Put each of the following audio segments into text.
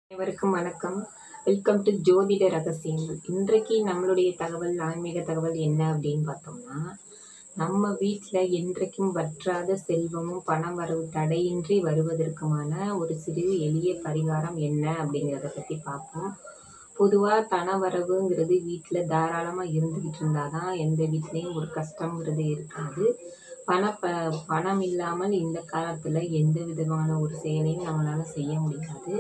அனைவருக்கும் வணக்கம் welcome to ஜோதிட ரகசியங்கள் இன்றைக்கு நம்மளுடைய தகவல் ஆன்மீக தகவல் என்ன அப்படின்னு பார்த்தோம்னா நம்ம வீட்டில் என்றைக்கும் வற்றாத செல்வமும் பணம் வரவு தடையின்றி வருவதற்குமான ஒரு சிறு எளிய பரிகாரம் என்ன அப்படிங்கிறத பற்றி பார்ப்போம் பொதுவாக தனவரவுங்கிறது வீட்டில் தாராளமாக இருந்துக்கிட்டு இருந்தால் தான் எந்த வீட்லேயும் ஒரு கஷ்டங்கிறது இருக்காது பண ப பணம் இல்லாமல் இந்த காலத்தில் எந்த விதமான ஒரு செயலையும் நம்மளால் செய்ய முடியாது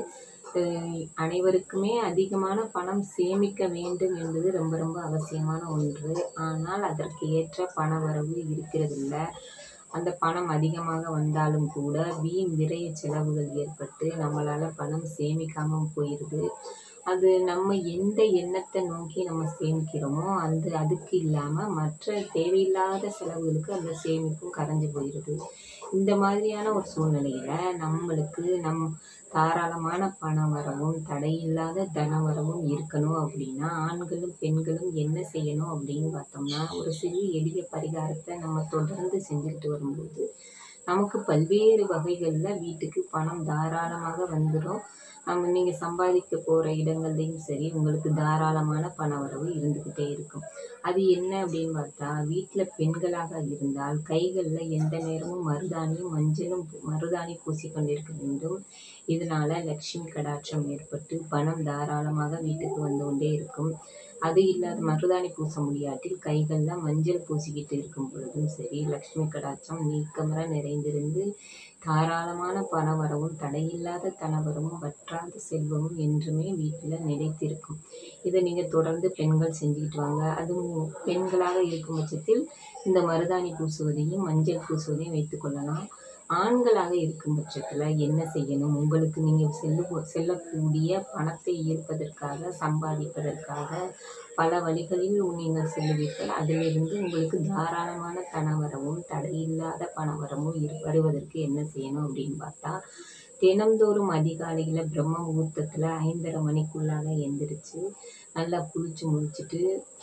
அஹ் அனைவருக்குமே அதிகமான பணம் சேமிக்க வேண்டும் என்பது ரொம்ப ரொம்ப அவசியமான ஒன்று ஆனால் அதற்கு ஏற்ற பண வரவு இருக்கிறதில்ல அந்த பணம் அதிகமாக வந்தாலும் கூட வீண் விரய செலவுகள் ஏற்பட்டு நம்மளால் பணம் சேமிக்காமல் போயிடுது அது நம்ம எந்த எண்ணத்தை நோக்கி நம்ம சேமிக்கிறோமோ அந்த அதுக்கு இல்லாமல் மற்ற தேவையில்லாத செலவுகளுக்கு அந்த சேமிப்பும் கரைஞ்சு போயிடுது இந்த மாதிரியான ஒரு சூழ்நிலையில் நம்மளுக்கு நம் தாராளமான பண வரவும் தடையில்லாத தன வரவும் இருக்கணும் அப்படின்னா ஆண்களும் பெண்களும் என்ன செய்யணும் அப்படின்னு பார்த்தோம்னா ஒரு சிறு எளிய பரிகாரத்தை நம்ம தொடர்ந்து செஞ்சுக்கிட்டு வரும்போது நமக்கு பல்வேறு வகைகளில் வீட்டுக்கு பணம் தாராளமாக வந்துடும் நம்ம நீங்கள் சம்பாதிக்க போகிற இடங்கள்லையும் சரி உங்களுக்கு தாராளமான பண வரவு இருந்துக்கிட்டே இருக்கும் அது என்ன அப்படின்னு பார்த்தா வீட்டில் பெண்களாக இருந்தால் கைகளில் எந்த நேரமும் மருதாணியும் மஞ்சளும் பூ- மருதாணி பூசிக்கொண்டிருக்க வேண்டும் இதனால லக்ஷ்மி கடாட்சம் ஏற்பட்டு பணம் தாராளமாக வீட்டுக்கு வந்து கொண்டே இருக்கும் அது இல்லாத மருதாணி பூச முடியாட்டில் கைகளில் மஞ்சள் பூசிக்கிட்டு இருக்கும் பொழுதும் சரி லக்ஷ்மி கடாட்சம் நீக்கமர நிறைந்திருந்து தாராளமான பண வரவும் தடையில்லாத தனவரவும் வற்றாத செல்வமும் என்றுமே வீட்டில் நிலைத்திருக்கும் இதை நீங்கள் தொடர்ந்து பெண்கள் செஞ்சுக்கிட்டு வாங்க அதுவும் பெண்களாக இருக்கும் பட்சத்தில் இந்த மருதாணி பூசுவதையும் மஞ்சள் பூசுவதையும் வைத்துக்கொள்ளலாம் ஆண்களாக இருக்கும் பட்சத்தில் என்ன செய்யணும் உங்களுக்கு நீங்கள் செல்ல செல்லக்கூடிய பணத்தை ஈர்ப்பதற்காக சம்பாதிப்பதற்காக பல வழிகளில் நீங்கள் செல்லுவீர்கள் அதிலிருந்து உங்களுக்கு தாராளமான பணவரமும் தடையில்லாத பணவரமும் இரு வருவதற்கு என்ன செய்யணும் அப்படின்னு பார்த்தா தினந்தோறும் அதிகாலையில் பிரம்ம முகூர்த்தத்தில் ஐந்தரை மணிக்குள்ளாக எந்திரிச்சு நல்லா குளிச்சு முடிச்சிட்டு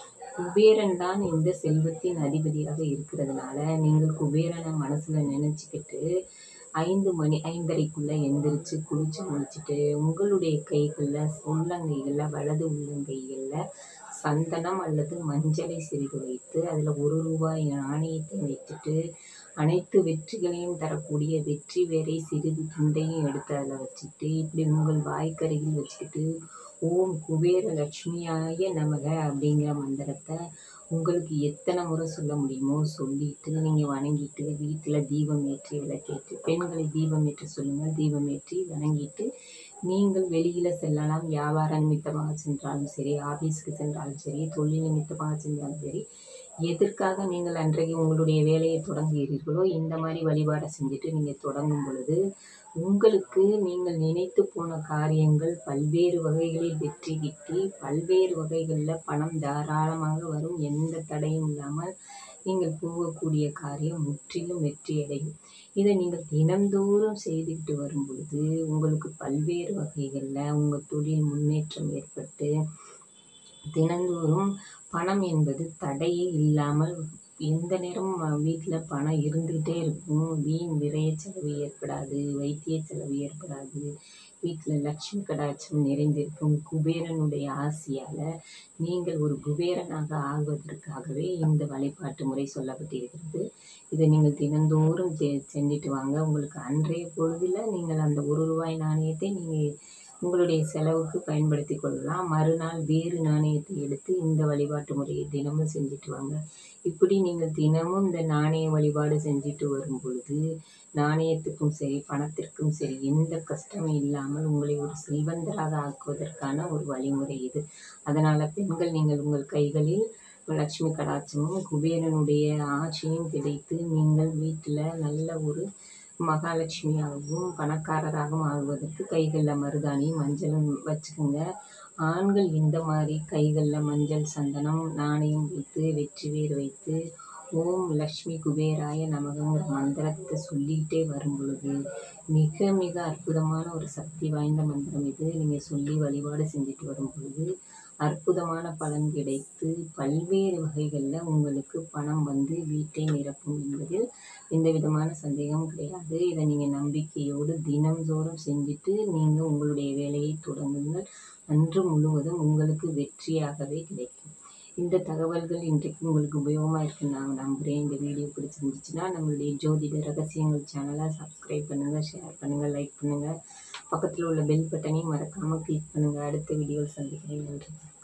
குபேரன் தான் இந்த செல்வத்தின் அதிபதியாக இருக்கிறதுனால நீங்கள் குபேரனை மனசில் நினச்சிக்கிட்டு ஐந்து மணி ஐந்தரைக்குள்ளே எந்திரிச்சு குளிச்சு முடிச்சிட்டு உங்களுடைய கைகளில் உள்ளங்கைகளில் வலது உள்ளங்கைகளில் சந்தனம் அல்லது மஞ்சளை சிறிது வைத்து அதில் ஒரு ரூபாய் நாணயத்தை வைத்துட்டு அனைத்து வெற்றிகளையும் தரக்கூடிய வெற்றி வேரை சிறிது துண்டையும் எடுத்து அதில் வச்சுட்டு இப்படி உங்கள் வாய்க்கருகில் வச்சுக்கிட்டு ஓம் குபேர லட்சுமியாய நமக அப்படிங்கிற மந்திரத்தை உங்களுக்கு எத்தனை முறை சொல்ல முடியுமோ சொல்லிட்டு நீங்கள் வணங்கிட்டு வீட்டில் தீபம் ஏற்றி விளக்கேற்றி பெண்களை தீபம் ஏற்ற சொல்லுங்கள் தீபம் ஏற்றி வணங்கிட்டு நீங்கள் வெளியில் செல்லலாம் வியாபார நிமித்தமாக சென்றாலும் சரி ஆஃபீஸ்க்கு சென்றாலும் சரி தொழில் நிமித்தமாக சென்றாலும் சரி எதற்காக நீங்கள் அன்றைக்கு உங்களுடைய வேலையை தொடங்குகிறீர்களோ இந்த மாதிரி வழிபாடை செஞ்சுட்டு நீங்கள் தொடங்கும் பொழுது உங்களுக்கு நீங்கள் நினைத்து போன காரியங்கள் பல்வேறு வகைகளில் வெற்றி கிட்டி பல்வேறு வகைகளில் பணம் தாராளமாக வரும் எந்த தடையும் இல்லாமல் நீங்கள் போகக்கூடிய காரியம் முற்றிலும் வெற்றி அடையும் இதை நீங்கள் தினந்தோறும் செய்துக்கிட்டு வரும் பொழுது உங்களுக்கு பல்வேறு வகைகளில் உங்கள் தொழில் முன்னேற்றம் ஏற்பட்டு தினந்தோறும் பணம் என்பது தடையே இல்லாமல் எந்த நேரமும் வீட்டில் பணம் இருந்துக்கிட்டே இருக்கும் வீண் விரய செலவு ஏற்படாது வைத்திய செலவு ஏற்படாது வீட்டில் லட்சுமி கடாட்சம் நிறைந்திருக்கும் குபேரனுடைய ஆசியால் நீங்கள் ஒரு குபேரனாக ஆகுவதற்காகவே இந்த வழிபாட்டு முறை சொல்லப்பட்டிருக்கிறது இதை நீங்கள் தினந்தோறும் செ- செஞ்சுட்டு வாங்க உங்களுக்கு அன்றைய பொழுதில் நீங்கள் அந்த ஒரு ரூபாய் நாணயத்தை நீங்கள் உங்களுடைய செலவுக்கு பயன்படுத்தி கொள்ளலாம் மறுநாள் வேறு நாணயத்தை எடுத்து இந்த வழிபாட்டு முறையை தினமும் செஞ்சுட்டு வாங்க இப்படி நீங்கள் தினமும் இந்த நாணய வழிபாடு செஞ்சுட்டு வரும் பொழுது நாணயத்துக்கும் சரி பணத்திற்கும் சரி எந்த கஷ்டமும் இல்லாமல் உங்களை ஒரு செல்வந்தராக ஆக்குவதற்கான ஒரு வழிமுறை இது அதனால் பெண்கள் நீங்கள் உங்கள் கைகளில் லட்சுமி கடாட்சமும் குபேரனுடைய ஆட்சியும் கிடைத்து நீங்கள் வீட்டில் நல்ல ஒரு மகாலட்சுமியாகவும் பணக்காரராகவும் ஆகுவதற்கு கைகளில் மருதாணியும் மஞ்சளும் வச்சுக்கோங்க ஆண்கள் இந்த மாதிரி கைகளில் மஞ்சள் சந்தனம் நாணயம் வைத்து வெற்றி வேர் வைத்து ஓம் லக்ஷ்மி குபேராய நமகங்கிற மந்திரத்தை சொல்லிகிட்டே வரும் பொழுது மிக மிக அற்புதமான ஒரு சக்தி வாய்ந்த மந்திரம் இது நீங்கள் சொல்லி வழிபாடு செஞ்சுட்டு வரும் பொழுது அற்புதமான பலன் கிடைத்து பல்வேறு வகைகளில் உங்களுக்கு பணம் வந்து வீட்டை நிரப்பும் என்பதில் எந்த விதமான சந்தேகமும் கிடையாது இதை நீங்கள் நம்பிக்கையோடு தினம்தோறும் செஞ்சுட்டு நீங்கள் உங்களுடைய வேலையை தொடங்குங்கள் அன்று முழுவதும் உங்களுக்கு வெற்றியாகவே கிடைக்கும் இந்த தகவல்கள் இன்றைக்கு உங்களுக்கு உபயோகமாக இருக்குன்னு நான் நம்புகிறேன் இந்த வீடியோ பிடிச்சிருந்துச்சுன்னா நம்மளுடைய ஜோதிட ரகசியங்கள் சேனலை சப்ஸ்கிரைப் பண்ணுங்கள் ஷேர் பண்ணுங்கள் லைக் பண்ணுங்கள் பக்கத்தில் உள்ள பெல் பட்டனையும் மறக்காமல் கிளிக் பண்ணுங்கள் அடுத்த வீடியோவில் சந்திக்கிறேன் நன்றி